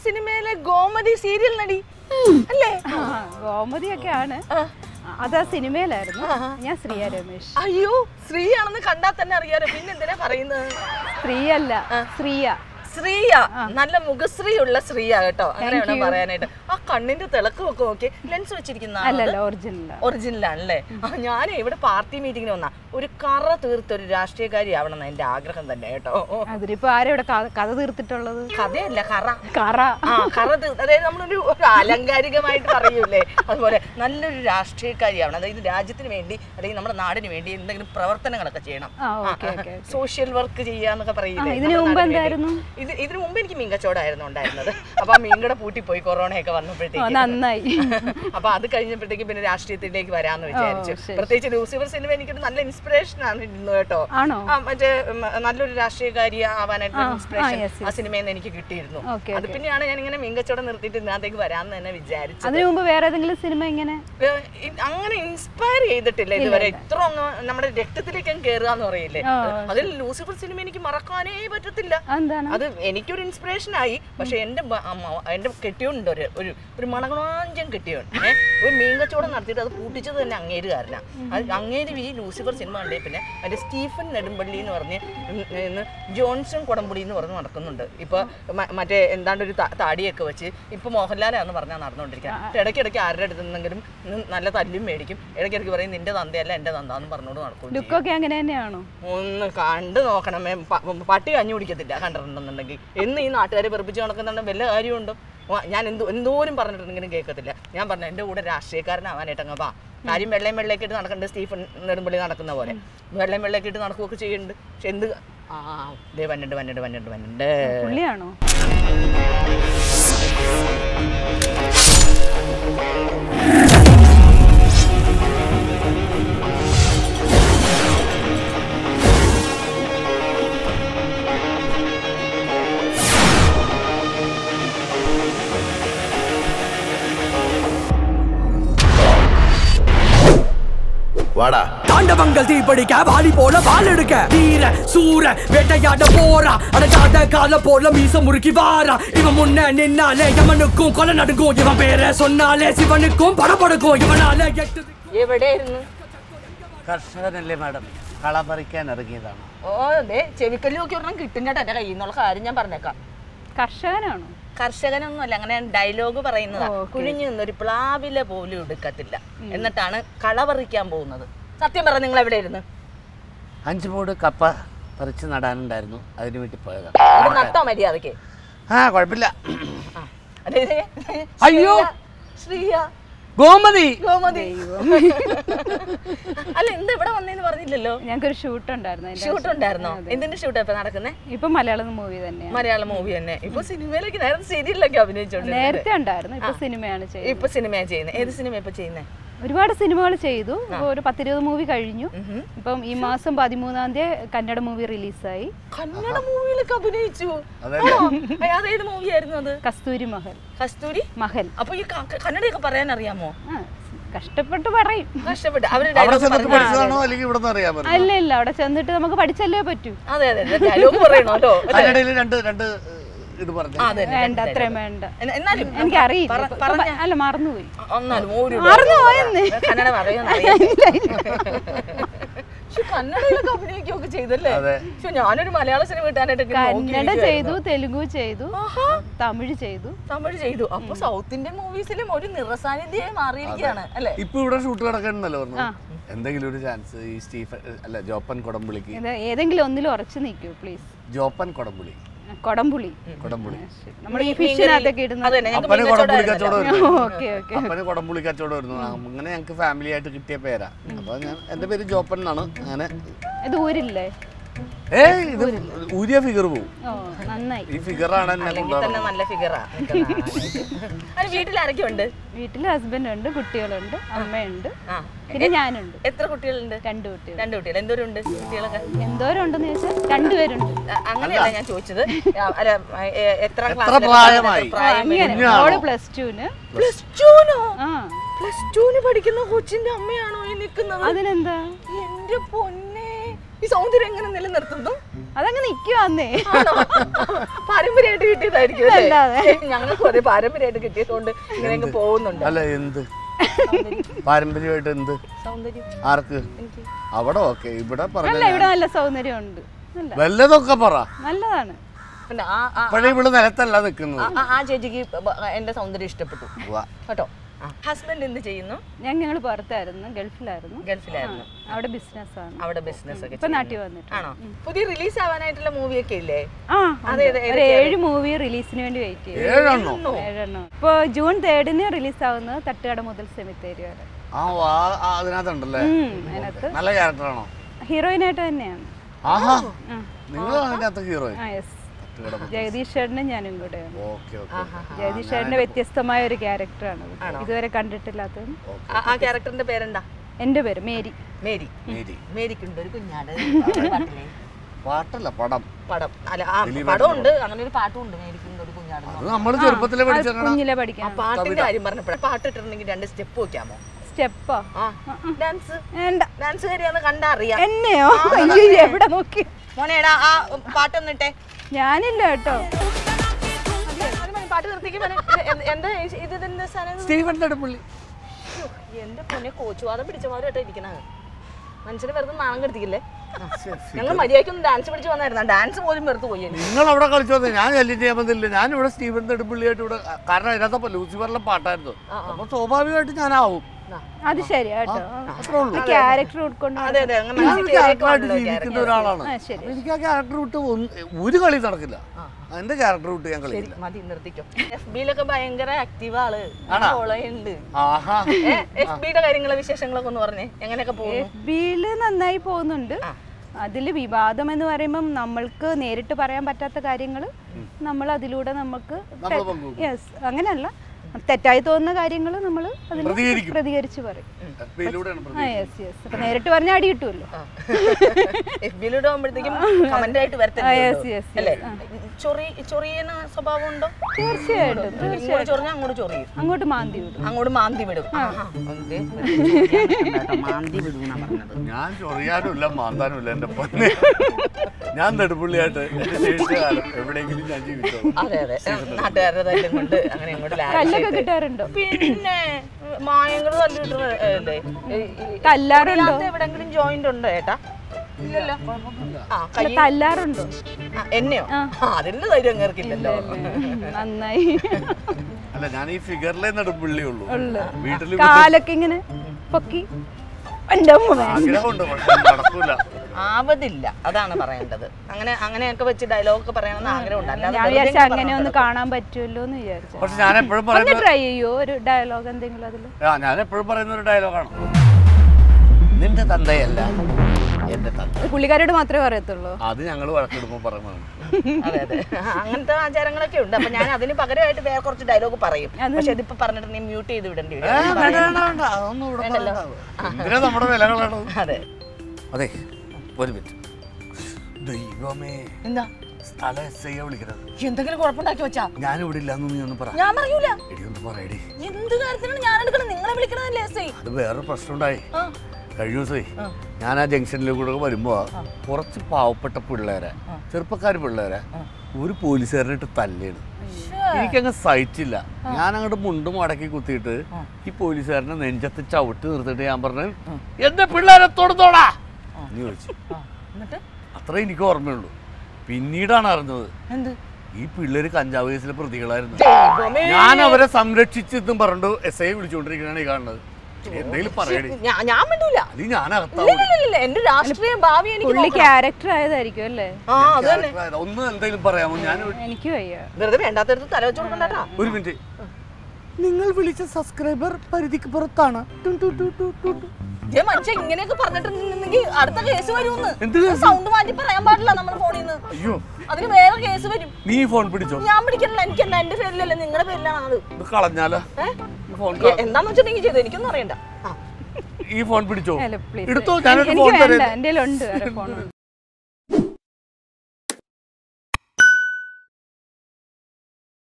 സിനിമയിലെ ഗോമതി സീരിയൽ നടി അല്ലേ ആ, ഗോമതിയൊക്കെ ആണ് ആ. അത് ആ സിനിമയിലായിരുന്നു ഞാൻ ശ്രീയ രമേശ് അയ്യോ സ്ത്രീയാണെന്ന് കണ്ടാൽ തന്നെ അറിയാലോ പിന്നെ എന്തിനാ പറയുന്നത് സ്ത്രീയല്ല ശ്രീയ ശ്രീയ നല്ല മുഖശ്രീയുള്ള ശ്രീയ കേട്ടോ അങ്ങനെ വേണം പറയാനായിട്ട് ആ കണ്ണിന്റെ തിളക്കം ഒക്കെ നോക്കി ലെൻസ് വെച്ചിരിക്കുന്ന അല്ലല്ല ഒറിജിനൽ ഒറിജിനൽ ആണല്ലേ ആ ഞാൻ ഇവിടെ പാർട്ടി മീറ്റിങ്ങിന് വന്ന ഒരു കറ തീർത്ത ഒരു രാഷ്ട്രീയക്കാരി ആവണം എന്റെ ആഗ്രഹം തന്നെ കേട്ടോ അതിലിപ്പോ ആരാ ഇവിടെ ക- കഥ തീർത്തിട്ടുള്ളത് കഥയല്ല കറ കറ ആ കറ തീർത്ത അതായത് നമ്മളൊരു ഒരു ആലങ്കാരികമായിട്ട് പറയൂലേ അതുപോലെ നല്ലൊരു രാഷ്ട്രീയക്കാരിയാവണം അതായത് രാജ്യത്തിന് വേണ്ടി അല്ലെങ്കിൽ നമ്മുടെ നാടിന് വേണ്ടി എന്തെങ്കിലും പ്രവർത്തനങ്ങളൊക്കെ ചെയ്യണം ആ ഓക്കെ ഓക്കെ സോഷ്യൽ വർക്ക് ചെയ്യാന്നൊക്കെ പറയില്ലേ ഇതിനു നമ്മുടെ മുമ്പ് നാടിന് വേണ്ടി. എന്തായിരുന്നു? ഇത് ഇതിനു മുമ്പ് എനിക്ക് മീൻകച്ചവടമായിരുന്നു ഉണ്ടായിരുന്നത് അപ്പൊ ആ മീൻകട പൂട്ടിപ്പോയി കൊറോണയൊക്കെ ഓ, വന്നപ്പോഴത്തേക്ക് നന്നായി അപ്പൊ അത് കഴിഞ്ഞപ്പോഴത്തേക്ക് പിന്നെ രാഷ്ട്രീയത്തിലേക്ക് വരാന്ന് വിചാരിച്ചു ശരി, പ്രത്യേകിച്ച് ലൂസിഫർ സിനിമ എനിക്കൊരു നല്ല ഇൻസ്പിറേഷൻ ആണ് ഇരുന്നു കേട്ടോ ആണോ ആ മറ്റേ ഉം, നല്ലൊരു രാഷ്ട്രീയക്കാരി ആവാനായിട്ട് ഇൻസ്പിറേഷൻ yes, ആ സിനിമയിൽ നിന്ന് എനിക്ക് കിട്ടിയിരുന്നു ഓക്കെ അത് പിന്നെയാണ് ഞാൻ ഇങ്ങനെ മീൻകച്ചവടം നിർത്തിയിട്ട് ഇതിനകത്തേക്ക് വരാന്ന് തന്നെ വിചാരിച്ചത് അതിനു മുമ്പ് വേറെ ഏതെങ്കിലും സിനിമ ഇങ്ങനെ ഏ, ഇ- അങ്ങനെ ഇൻസ്പയർ ചെയ്തിട്ടില്ല ഇതുവരെ ഇത്ര അങ്ങ് നമ്മുടെ രക്തത്തിലേക്ക് അങ്ങ് കയറുക എന്ന് പറയില്ലേ ആ, അതിൽ ലൂസിഫർ സിനിമ എനിക്ക് മറക്കാനേ പറ്റത്തില്ല എന്താണ് അത് എനിക്കൊരു ഇൻസ്പിറേഷൻ ആയി പക്ഷെ എന്റെ ബ- അമ്മ എന്റെ കെട്ടിയോണ്ട് ഒരു ഒരു ഒരു മണകളാഞ്ചം കെട്ടിയോൻ ഏഹ് ഒരു മീൻ കച്ചവടം നടത്തിയിട്ട് അത് പൂട്ടിച്ചത് തന്നെ അങ്ങേര് കാരനാ അത് അങ്ങേര് ഈ ലൂസിഫർ സിനിമ കണ്ടേ പിന്നെ മറ്റേ സ്റ്റീഫൻ നെടുമ്പള്ളി എന്ന് പറഞ്ഞ് ഉം, ഇന്ന് ജോൺസൺ കൊടംപുളി എന്ന് പറഞ്ഞ് നടക്കുന്നുണ്ട് ഇപ്പൊ മ- മറ്റേ എന്താണ്ട് ഒരു ത- താടിയൊക്കെ വെച്ച് ഇപ്പൊ മോഹൻലാലാന്ന് പറഞ്ഞാൽ നടന്നുകൊണ്ടിരിക്കുക ഇടയ്ക്കിടയ്ക്ക് ആരുടെ അടുത്ത് നിന്നെങ്കിലും ഉം, നല്ല തല്ലും മേടിക്കും ഇടയ്ക്കിടയ്ക്ക് പറയും നിന്റെ തന്തയല്ല എന്റെ തന്താന്ന് പറഞ്ഞുകൊണ്ട് നടക്കും ചെയ്യും. ലുക്കൊക്കെ അങ്ങനെ തന്നെയാണോ ഒന്ന് കണ്ടു നോക്കണമേ പ- പട്ടി കഞ്ഞി കുടിക്കത്തില്ല കണ്ടിട്ടുണ്ടെന്നുണ്ടെങ്കിൽ എന്ന് ഈ നാട്ടുകാരെ വെറുപ്പിച്ച് നടക്കുന്നുണ്ടെങ്കിൽ വല്ല കാര്യമുണ്ടോ വാ, ഞാൻ എന്തോ എന്തോരം പറഞ്ഞിട്ടുണ്ടെങ്കിലും കേൾക്കത്തില്ല ഞാൻ പറഞ്ഞു എൻ്റെ കൂടെ രാഷ്ട്രീയക്കാരനാവാനായിട്ട് അങ്ങ് വാ കാര്യം വെള്ളയും വെള്ളയൊക്കെ ഇട്ട് നടക്കുന്നുണ്ട് സ്റ്റീഫൻ നെടുമ്പള്ളി നടക്കുന്ന പോലെ വെള്ളയും വെള്ളയൊക്കെ ഇട്ട് നടക്കുകയൊക്കെ ചെയ്യുന്നുണ്ട് പക്ഷെ എന്ത് ആ ദേ വന്നിട്ട് വന്നിട്ട് വന്നിട്ട് വന്നിട്ട് പുള്ളിയാണോ வாடா தாண்டவங்கள் தீப்படிக்க வாலி போல வால் எடுக்க வீர சூர வேட்டையாட போறா அடக்காத கால போல மீச முறுக்கி வாரா இவன் முன்ன நின்னாலே யமனுக்கும் கொலை நடுங்கும் இவன் பேரை சொன்னாலே சிவனுக்கும் படபடுக்கும் இவனால எட்டு എവിടെയായിരുന്നു കർഷകനല്ലേ മാഡം കള പറിക്കാൻ ഇറങ്ങിയതാണ് ഓ അതെ ചെവിക്കല്ലി നോക്കി ഒരെണ്ണം കിട്ടും കേട്ടോ എൻ്റെ കയ്യിൽ നിന്നുള്ള കാര്യം ഞാൻ പറഞ്ഞേക്കാം കർഷകനാണോ കർഷകനൊന്നുമല്ല അങ്ങനെ ഡയലോഗ് പറയുന്നതാ കുഴിഞ്ഞു നിന്നൊരു പ്ലാവില പോലും എടുക്കത്തില്ല എന്നിട്ടാണ് കള പറിക്കാൻ പോകുന്നത് സത്യം പറ നിങ്ങൾ എവിടെ ഇരുന്ന് അഞ്ച് മൂട് കപ്പ പറിച്ച് നടാനുണ്ടായിരുന്നു അതിന് വേണ്ടി പോയതാണ് അത് നട്ടോ മര്യാദക്ക് ആ കുഴപ്പമില്ല ആ. അതെ, ഇതെ. അയ്യോ. ശ്രീയ, ശ്രീയ ഗോമതി ഗോമതി അല്ല എന്താ ഇവിടെ വന്നേന്ന് പറഞ്ഞില്ലല്ലോ ഞങ്ങൾക്കൊരു ഷൂട്ട് ഉണ്ടായിരുന്നു അതിന്റെ ഷൂട്ട് ഉണ്ടായിരുന്നോ എന്തിന്റെ ഷൂട്ട് ഇപ്പൊ നടക്കുന്നേ ഇപ്പൊ മലയാളം മൂവി തന്നെയാണ് മലയാളം മൂവി തന്നെ ഇപ്പൊ സിനിമയിലേക്ക് നേരത്തെ സീരിയലിലൊക്കെ അഭിനയിച്ചോണ്ട് നേരത്തെ ഉണ്ടായിരുന്നു ഇപ്പൊ സിനിമയാണ് ചെയ്യുന്നത് ഇപ്പൊ സിനിമയാ ചെയ്യുന്നത് ഏത് സിനിമ ഇപ്പൊ ചെയ്യുന്നേ ഒരുപാട് സിനിമകൾ ചെയ്തു ഇപ്പൊ ഒരു പത്തിരുപത് മൂവി കഴിഞ്ഞു ഇപ്പം ഈ മാസം പതിമൂന്നാം തീയതി കന്നഡ മൂവി റിലീസായി കന്നഡ മൂവിയിലൊക്കെ അഭിനയിച്ചു അതല്ലേ? ആണോ? അയ്യ, അതേത് മൂവിയായിരുന്നു അത് കസ്തൂരി മഹൽ കസ്തൂരി മഹൽ അപ്പൊ ഈ ക- ക- കന്നഡയൊക്കെ പറയാൻ അറിയാമോ ആ കഷ്ടപ്പെട്ട് പറയും കഷ്ടപ്പെട്ട് അവര് അവിടെ dialogue ചെന്നിട്ട് പറഞ്ഞു. പഠിച്ചതാണോ അല്ലെങ്കിൽ ഇവിടെ നിന്ന് അറിയാൻ പറ്റും അല്ല ഇല്ല അവിടെ ചെന്നിട്ട് നമുക്ക് പഠിച്ചല്ലേ പറ്റൂ അതെ അതെ ഡയലോഗ് പറയണോല്ലോ അതിനിടയിൽ രണ്ട് രണ്ട് ഇത് പറഞ്ഞു ആ, അതെ, അതെ. വേണ്ട അത്രയും വേണ്ട എന്ന- എന്നാലും എനിക്കറിയില്ല പറ- ഇപ്പൊ- പറഞ്ഞ ഇപ്പൊ അല്ല മറന്നുപോയി എന്നാലും ഒരു മറന്നുപോയെന്ന്. കന്നഡ പറയുമെന്ന് പക്ഷെ കന്നഡയിലൊക്കെ അഭിനയിക്കുകയൊക്കെ ചെയ്തല്ലേ അതെ. പക്ഷെ ഞാനൊരു മലയാള സിനിമ കിട്ടാനായിട്ട് ഇങ്ങനെ കന്നഡ നോക്കിയിരിക്കുവായിരുന്നു. ചെയ്തു തെലുഗു ചെയ്തു തമിഴ് ചെയ്തു തമിഴ് ചെയ്തു അപ്പൊ സൗത്ത് ഇന്ത്യൻ മൂവീസിലും ഒരു നിറസാന്നിധ്യമായി മാറിയിരിക്കുകയാണ് അല്ലെ ഇപ്പൊ ഇവിടെ ഷൂട്ട് കിടക്കണമെന്നല്ലോ പറഞ്ഞു എന്തെങ്കിലും ഒരു ചാൻസ് ഈ സ്റ്റീഫൻ അല്ല ജോപ്പൻ കൊടംപുളിക്ക് ഇത് ഏതെങ്കിലും ഒന്നിൽ ഉറച്ചു നിൽക്കൂ പ്ലീസ് ജോപ്പൻ കൊടംപുളി കൊടംപുളി കൊടംപുളി നമ്മൾ ഈ ഫിഷിനകത്തൊക്കെ ഇടുന്ന അതെ ഞങ്ങൾക്ക് അപ്പന് കൊടംപുളി കച്ചവടം വരുന്നു ഓക്കെ ഓക്കെ അപ്പന് കൊടംപുളി കച്ചവടം വരുന്നു അങ്ങനെ ഞങ്ങൾക്ക് ഫാമിലി ആയിട്ട് കിട്ടിയ പേരാ അപ്പൊ ഞാൻ എന്റെ പേര് ജോപ്പൻ എന്നാണ് അങ്ങനെ ഇത് ഊരില്ലേ ഏ ഇത് ഊരിയ ഫിഗർ പോവും ഓ നന്നായി ഈ ഫിഗറാണ് എന്നെ അല്ലെങ്കിൽ തന്നെ കൊണ്ടുപോകുന്നത് നല്ല ഫിഗറാ അത് വീട്ടിൽ ആരൊക്കെ ഉണ്ട് വീട്ടിൽ ഹസ്ബൻഡ് ഉണ്ട് കുട്ടികളുണ്ട് അമ്മയുണ്ട് ആ പിന്നെ ഞാനുണ്ട് എത്ര കുട്ടികളുണ്ട് രണ്ട് കുട്ടികൾ രണ്ട് കുട്ടികൾ എന്തോരം ഉണ്ട് കുട്ടികളൊക്കെ എന്തോരം ഉണ്ടെന്ന് ചോദിച്ചാൽ രണ്ടുപേരുണ്ട് അ- അങ്ങനെയല്ല ഞാൻ ചോദിച്ചത് ആ, അല്ല എ- എത്ര എത്ര പ്രായമായി? അങ്ങനെ കുഞ്ഞാണോ? ഓള് പ്ലസ് ടുന് പ്ലസ് ടുനോ ആ പ്ലസ് ടുന് പഠിക്കുന്ന കൊച്ചിന്റെ അമ്മയാണോ ഈ നിൽക്കുന്നത് അതിനെന്താ എന്റെ പൊന്നെ ഈ സൗന്ദര്യം എങ്ങനെ നിലനിർത്തുന്നു അതങ്ങ് നിക്കുവാന്നേ ആണോ? പാരമ്പര്യമായിട്ട് കിട്ടിയതായിരിക്കും അല്ലേ? അല്ലാതെ. ഞങ്ങൾക്ക് അതെ പാരമ്പര്യമായിട്ട് കിട്ടിയതുകൊണ്ട് ഇങ്ങനെ അങ്ങ് പോകുന്നുണ്ട് അല്ല എന്ത് പാരമ്പര്യമായിട്ട് എന്ത് സൗന്ദര്യം ആർക്ക് എനിക്ക് അവിടെ ഓക്കെ ഇവിടെ അല്ല പറഞ്ഞ ഇവിടെ നല്ല സൗന്ദര്യമുണ്ട് നല്ല വല്ലതൊക്കെ പറ നല്ലതാണ് പിന്നെ ആ ആ ഇപ്പഴേ ഇവിടെ നിലത്തല്ല നിൽക്കുന്നത് ആ- ആ- ആ ചേച്ചിക്ക് ബ- എന്റെ സൗന്ദര്യം ഇഷ്ടപ്പെട്ടു ഉവ്വ. കേട്ടോ ഹസ്ബൻഡ് എന്ത് ചെയ്യുന്നു ഞാൻ ഞങ്ങൾ പുറത്തായിരുന്നു ഗൾഫിലായിരുന്നു ഗൾഫിലായിരുന്നു അവിടെ ബിസിനസ്സാണ് അവിടെ ബിസിനസ് ഒക്കെ ഇപ്പൊ നാട്ടിൽ വന്നിട്ട് ആണോ പുതിയ റിലീസ് ആവാനായിട്ടുള്ള മൂവിയൊക്കെ ഇല്ലേ ആ അതെ, ഉണ്ട്. അതെ, ഒരു ഏഴ് മൂവി റിലീസിന് വേണ്ടി വെയിറ്റ് ചെയ്യും ഏഴെണ്ണോ ഏഴെണ്ണം ഇപ്പോൾ ജൂൺ തേർഡിന് റിലീസ് ആവുന്നത് തട്ടുകട മുതൽ സെമിത്തേരി വരെ ആ വാ ആ, അതിനകത്തുണ്ടല്ലേ ഉം, അതിനകത്ത് നല്ല ക്യാരക്ടറാണോ ഹീറോയിനായിട്ട് തന്നെയാണ് ആഹാ ആ. നിങ്ങൾ അതിനകത്ത് ഹീറോ ആ യെസ് ജഗദീഷ് ചേട്ടനും ഞാനും കൂടെയാണ് ഓക്കെ ഓക്കെ ജഗദീഷ് ചേട്ടന്റെ വ്യത്യസ്തമായ ഒരു ക്യാരക്ടറാണ് ഇതുവരെ കണ്ടിട്ടില്ലാത്തതും ആ- ആ ക്യാരക്ടറിന്റെ പേരെന്താ എൻ്റെ പേര് മേരി മേരി മേരി മേരിക്കുണ്ട് ഒരു കുഞ്ഞാട് പാട്ടിലെ പാട്ടല്ല പടം പടം അല്ല ആ പടം ഉണ്ട് അങ്ങനെ ഒരു പാട്ടും ഉണ്ട് മേരിക്കുണ്ട് ഒരു കുഞ്ഞാട് അത് നമ്മൾ ചെറുപ്പത്തിലെ അത് പഠിച്ചിട്ടാണ് കുഞ്ഞിലെ ആ പഠിക്കാൻ പാട്ടിന്റെ കാര്യം പറഞ്ഞപ്പോഴേ പാട്ട് ഇട്ടിട്ടുണ്ടെങ്കിൽ രണ്ട് സ്റ്റെപ്പ് വെക്കാമോ സ്റ്റെപ്പോ ആ ഡാൻസ് വേണ്ട ഡാൻസ് കാര്യാന്ന് കണ്ടാ അറിയാം എന്നെയോ അയ്യോ എവിടെ നോക്കി മോനേടാ ആ പാട്ടൊന്നിട്ടെ ഞാനില്ല കേട്ടോ പാട്ട് നിർത്തിക്ക് മോനെ. ഇത് എന്ത്- എന്താ ഇത് ഇത് ഇതിന്റെ സാധനം ഇത്? സ്റ്റീഫൻ നെടുമ്പള്ളി അയ്യോ, എന്റെ പൊന്നെ കോച്ചുവാദം പിടിച്ചമാരായിട്ട് ഇരിക്കണത് മനുഷ്യനെ വെറുതെ നാണം കെടുത്തിക്കില്ലേ ഞങ്ങൾ മര്യാദയ്ക്കൊന്നും ഡാൻസ് പിടിച്ച് വന്നായിരുന്നു ഡാൻസ് പോലും വെറുത്ത് പോയി എനിക്ക്. നിങ്ങൾ അവിടെ കളിച്ചു വന്നേ ഞാൻ ശല്യം ചെയ്യാൻ വന്നില്ല ഞാൻ ഇവിടെ സ്റ്റീഫൻ നെടുമ്പള്ളിയായിട്ട് ഇവിടെ കാരണം അതിനകത്തപ്പോ ലൂസിഫറിലെ പാട്ടായിരുന്നു അപ്പൊ സ്വാഭാവികമായിട്ട് ഞാനാവും ആ. അത് ശരി കേട്ടോ അത്രേ ഉള്ളൂ ക്യാരക്ടർ ഉൾക്കൊണ്ട് അതെ അതെ അങ്ങനെ ഞാൻ മനസ്സിൽ ഒരു കേറിയൊക്കെ ക്യാരക്ടറായിട്ട് ഉണ്ടല്ലോ ജീവിക്കുന്ന ഒരാളാണ് ആ ശരി അപ്പൊ എനിക്ക് ആ ക്യാരക്ടർ വിട്ട് ഒന്ന് ഒരു കളി നടക്കില്ല എന്റെ ക്യാരക്ടർ വിട്ട് ഞാൻ കളിക്കില്ല മതി നിർത്തിക്കോ എഫ് ബിയിലൊക്കെ ഭയങ്കര ആക്റ്റീവ് ആള് ഫോളോ ഉണ്ട് ആഹാ എഫ് ബിയുടെ കാര്യങ്ങളെ വിശേഷങ്ങളൊക്കെ ഒന്ന് പറഞ്ഞേ എങ്ങനെയൊക്കെ പോകുന്നു എഫ് ബിയില് നന്നായി പോകുന്നുണ്ട് അതിൽ വിവാദം എന്ന് പറയുമ്പം നമ്മൾക്ക് നേരിട്ട് പറയാൻ പറ്റാത്ത കാര്യങ്ങൾ നമ്മൾ അതിലൂടെ നമുക്ക് നമ്മൾ പങ്കുവെക്കും. യെസ് അങ്ങനെയല്ല തെറ്റായി തോന്നുന്ന കാര്യങ്ങൾ നമ്മൾ അതിൽ പ്രതികരിക്കും. പ്രതികരിച്ച് പറയും എഫ്ബിയിലൂടെയാണ് ആ യെസ് യെസ് അപ്പൊ നേരിട്ട് പറഞ്ഞാൽ അടി കിട്ടുമല്ലോ എഫ് ബിയിലൂടെ ആകുമ്പോഴത്തേക്കും കമന്റ് ആയിട്ട് ആ, yes, yes, വരത്തില്ല yes. അല്ലേ ചൊറി ചൊറിയുന്ന സ്വഭാവം ഉണ്ടോ തീർച്ചയായിട്ടും ഇങ്ങോട്ട് ചൊറിഞ്ഞാൽ അങ്ങോട്ട് ചൊറിയും അങ്ങോട്ട് മാന്തി വിടും അങ്ങോട്ട് മാന്തി വിടും ആഹാ. ദേ, ചൊറിയാൻ നിൽക്കണ്ട കേട്ടോ. മാന്തി വിടും എന്നാ പറഞ്ഞത് ഞാൻ ചൊറിയാനുമില്ല മാന്താനുമില്ല എന്റെ പൊന്നെ ഞാൻ നെടുപ്പുള്ളിയായിട്ട് എന്റെ ശേഷികാലം എവിടെയെങ്കിലും ഞാൻ ജീവിച്ചോ അതെ അതെ നാട്ടുകാരുടെ തല്ലും കൊണ്ട് അങ്ങനെ അങ്ങോട്ട് കല്ലൊക്കെ കിട്ടാറുണ്ടോ പിന്നെ മായങ്ങൾ തല്ലു കിട്ടുന്നല്ലേ തല്ലാറുണ്ടോ എവിടെങ്കിലും ജോയിന്റ് ഉണ്ടോ ഏട്ടാ ഇല്ലല്ലോ ആ കൈ അല്ല, തല്ലാറുണ്ടോ ആ, എന്നെയോ ആ, അതിന്റെ ധൈര്യം അങ്ങേർക്കില്ലല്ലോ നന്നായി അല്ല ഞാൻ ഈ ഫിഗറിലെ നെടുപ്പുള്ളി ഉള്ളൂ ഉള്ളു. വീട്ടിൽ കാലൊക്കെ ഇങ്ങനെ പൊക്കി എൻ്റെ അമ്മ വേണ്ട. ആഗ്രഹമുണ്ട് പക്ഷെ നടക്കൂല ആവതില്ല അതാണ് പറയേണ്ടത് അങ്ങനെ അങ്ങനെയൊക്കെ വെച്ച് ഡയലോഗ് ഒക്കെ പറയണമെന്ന് ആഗ്രഹമുണ്ട് അല്ലാതെ ഞാൻ വെറുതെ വിചാരിച്ച ഇങ്ങനെ അങ്ങനെ ഒന്ന് പറഞ്ഞാൽ കാണാൻ പറ്റുമല്ലോ എന്ന് വിചാരിച്ചു പക്ഷെ ഞാൻ എപ്പോഴും ഒന്ന് പറയുന്ന ട്രൈ ചെയ്യോ ഒരു ഡയലോഗ് എന്തെങ്കിലും അതിൽ ആ ഞാൻ എപ്പോഴും പറയുന്ന ഒരു ഡയലോഗാണ് നിന്റെ തന്തയല്ല എന്റെ തന്ത പുള്ളിക്കാരോട് മാത്രമേ പറയത്തുള്ളൂ അത് ഞങ്ങൾ വഴക്കെടുമ്പോൾ പറയുന്നതാണ് അതെ അതെ അങ്ങനത്തെ ആചാരങ്ങളൊക്കെ ഉണ്ട് അപ്പൊ ഞാൻ അതിന് പകരമായിട്ട് വേറെ കുറച്ച് ഡയലോഗ് പറയും പക്ഷെ ഇതിപ്പോ പറഞ്ഞിട്ട് നീ മ്യൂട്ട് ചെയ്ത് വിടേണ്ടി ഏ, വരും വേണ്ട, വേണ്ട, വേണ്ട. അതൊന്നും ഇവിടെ പറയണ്ട. എന്തിനാ നമ്മുടെ വിലകളാണ് അതെ അതെ ഒരു മിനിറ്റ് ദൈവമേ എന്താ സ്ഥലം എസ് ഐ വിളിക്കണത് എന്തെങ്കിലും കുഴപ്പമുണ്ടാക്കി വെച്ചാ ഞാനിവിടെ ഇല്ലാന്ന് നീ ഒന്ന് പറ ഞാൻ പറയൂല എടി ഒന്ന് പറയടി എന്ത് കാര്യത്തിനാണ് ഞാൻ എടുക്കണം നിങ്ങളെ വിളിക്കണതല്ലേ എസ് ഐ അത് വേറൊരു പ്രശ്നമുണ്ടായി ആ കഴിഞ്ഞ ദിവസമേ ഞാൻ ആ ജംഗ്ഷനിലേക്ക് കൂടെ വരുമ്പോ കുറച്ച് പാവപ്പെട്ട പിള്ളേരെ ചെറുപ്പക്കാർ പിള്ളേരെ ഒരു പോലീസുകാരനിട്ട് തല്ലിയാണ് എനിക്കങ്ങ് സഹിച്ചില്ല ഞാൻ അങ്ങോട്ട് മുണ്ടും മടക്കി കുത്തിയിട്ട് ഈ പോലീസുകാരനെ നെഞ്ചത്ത് ചവിട്ട് നിർത്തിയിട്ട് ഞാൻ പറഞ്ഞു എന്റെ പിള്ളേരെ തൊടുത്തോടാ എന്ന് ചോദിച്ചു ആ, എന്നിട്ട് അത്ര എനിക്ക് ഓർമ്മയുള്ളൂ പിന്നീടാണ് അറിഞ്ഞത് എന്ത് ഈ പിള്ളേര് കഞ്ചാവ് കേസിലെ പ്രതികളായിരുന്നു ദൈവമേ. ഞാൻ അവരെ സംരക്ഷിച്ചെന്നും പറഞ്ഞു എസ് ഐ വിളിച്ചുകൊണ്ടിരിക്കുകയാണ് ഈ കാണുന്നത് എന്തെങ്കിലും പറയണേ ഞാ- ഞാൻ മിണ്ടൂല അത് ഞാനകത്താവും ഇല്ല, ഇല്ല, ഇല്ല, എന്റെ രാഷ്ട്രീയ ഭാവി എനിക്ക് പുള്ളി നോക്കണം. ക്യാരക്ടർ ആയതായിരിക്കും അല്ലേ ആ അത് തന്നെ ഒന്ന് എന്തെങ്കിലും പറയാമോ ഞാൻ എനിക്ക് വയ്യ വെറുതെ വേണ്ടാത്തടുത്ത് തല വെച്ച് കൊടുക്കണ്ടാ ഒരു മിനിറ്റ് നിങ്ങൾ വിളിച്ച സബ്സ്ക്രൈബർ പരിധിക്ക് പുറത്താണ് ടു ടു ടു ടു ടു ടു. ജെ മനുഷ്യ ഇങ്ങനെയൊക്കെ പറഞ്ഞിട്ടുണ്ടെങ്കിൽ അടുത്ത കേസ് വരുമെന്ന് എന്ത് കേസ്? സൗണ്ട് മാറ്റി പറയാൻ പാടില്ല നമ്മുടെ ഫോണിൽ നിന്ന് അയ്യോ അതിന് വേറെ കേസ് വരും നീ ഈ ഫോൺ പിടിച്ചോ ഞാൻ പിടിക്കണില്ല എനിക്കല്ല എന്റെ പേരിലല്ല നിങ്ങളുടെ പേരിലാണ് അത് ഇത് കളഞ്ഞാലോ ഏ? ഈ ഫോൺ എ- എന്താന്ന് വെച്ചിട്ടുണ്ടെങ്കിൽ ചെയ്തു എനിക്കൊന്നും അറിയണ്ട ആ ഈ ഫോൺ പിടിച്ചോ അല്ല പ്ലീസ് എടുത്തോ ഞാനൊരു എനിക്ക് ഫോൺ വേണ്ട തരാം എൻ്റെ ഉണ്ട് വേറെ ഫോൺ